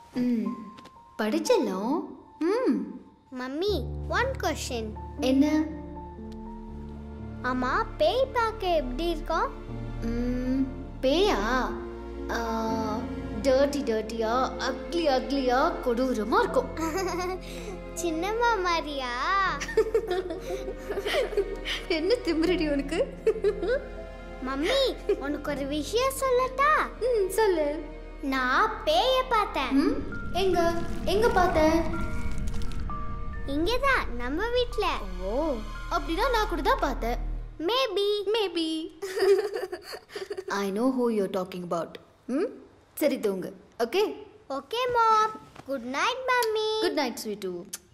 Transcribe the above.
ம் படிச்சலாம் ம் mummy one question என்ன ஆமா பேய் பார்க்க எப்படி இருக்கும் ம், பேயா டர்ட்டி டர்ட்டியா அக்லி அக்லியா கொடூரமா இருக்கும் சின்னம்மா மாதிரியா என்ன திமிரடி உனக்கு மம்மி உனக்கு ஒரு விஷயம் சொல்லட்டா ம் சொல்லு நான் பேய பார்த்தேன் ம் எங்க எங்க பார்த்த இங்கதான் நம்ம வீட்ல ஓ அப்படின்னா நான் கூட தான் பார்த்தேன் maybe maybe I know who you talking about hmm சரி தூங்கு okay okay mom good night mummy good night sweet